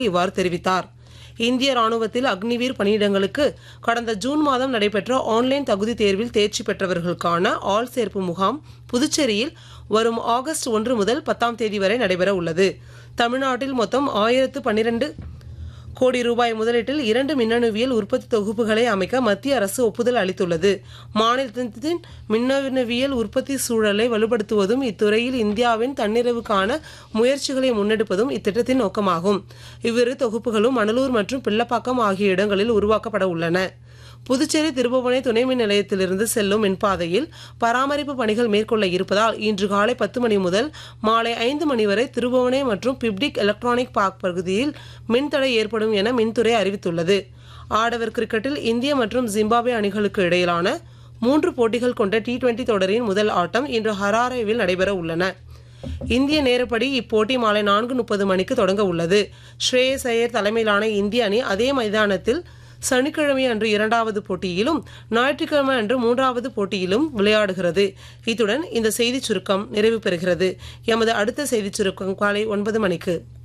இவ்வாறு தெரிவித்தார் இந்திய ராணுவத்தில் அக்னிவீர் பணியிடங்களுக்கு கடந்த ஜூன் மாதம் நடைபெற்ற ஆன்லைன் தகுதி தேர்வில் தேர்ச்சி பெற்றவர்களுக்கான ஆள் சேர்ப்பு முகாம் புதுச்சேரியில் வரும் ஆகஸ்ட் ஒன்று முதல் பத்தாம் தேதி வரை நடைபெற உள்ளது தமிழ்நாட்டில் மொத்தம் ஆயிரத்து பன்னிரண்டு கோடி ரூபாய் முதலீட்டில் இரண்டு மின்னணுவியல் உற்பத்தி தொகுப்புகளை அமைக்க மத்திய அரசு ஒப்புதல் அளித்துள்ளது மாநிலத்தின் மின்னணுவியல் உற்பத்தி சூழலை வலுப்படுத்துவதும் இத்துறையில் இந்தியாவின் தன்னிறைவுக்கான முயற்சிகளை முன்னெடுப்பதும் இத்திட்டத்தின் நோக்கமாகும் இவ்விரு தொகுப்புகளும் மணலூர் மற்றும் பிள்ளப்பாக்கம் ஆகிய இடங்களில் உருவாக்கப்பட உள்ளன புதுச்சேரி திருபுவனை துணை மின் நிலையத்திலிருந்து செல்லும் மின்பாதையில் பராமரிப்பு பணிகள் மேற்கொள்ள இருப்பதால் இன்று காலை பத்து மணி முதல் மாலை ஐந்து மணி வரை திருபுவனை மற்றும் பிப்டிக் எலக்ட்ரானிக் பார்க் பகுதியில் மின்தடை ஏற்படும் என மின்துறை அறிவித்துள்ளது ஆடவர் கிரிக்கெட்டில் இந்திய மற்றும் ஜிம்பாப்வே அணிகளுக்கு இடையிலான மூன்று போட்டிகள் கொண்ட டி டுவெண்டி தொடரின் முதல் ஆட்டம் இன்று ஹராரேவில் நடைபெற உள்ளன இந்திய நேரப்படி இப்போட்டி மாலை நான்கு முப்பது மணிக்கு தொடங்க உள்ளது ஸ்ரேயஸ் ஐயர் தலைமையிலான இந்திய அணி அதே மைதானத்தில் சனிக்கிழமை அன்று இரண்டாவது போட்டியிலும் ஞாயிற்றுக்கிழமை அன்று மூன்றாவது போட்டியிலும் விளையாடுகிறது இத்துடன் இந்த செய்திச் சுருக்கம் நிறைவு பெறுகிறது எமது அடுத்த செய்திச் சுருக்கம் காலை ஒன்பது மணிக்கு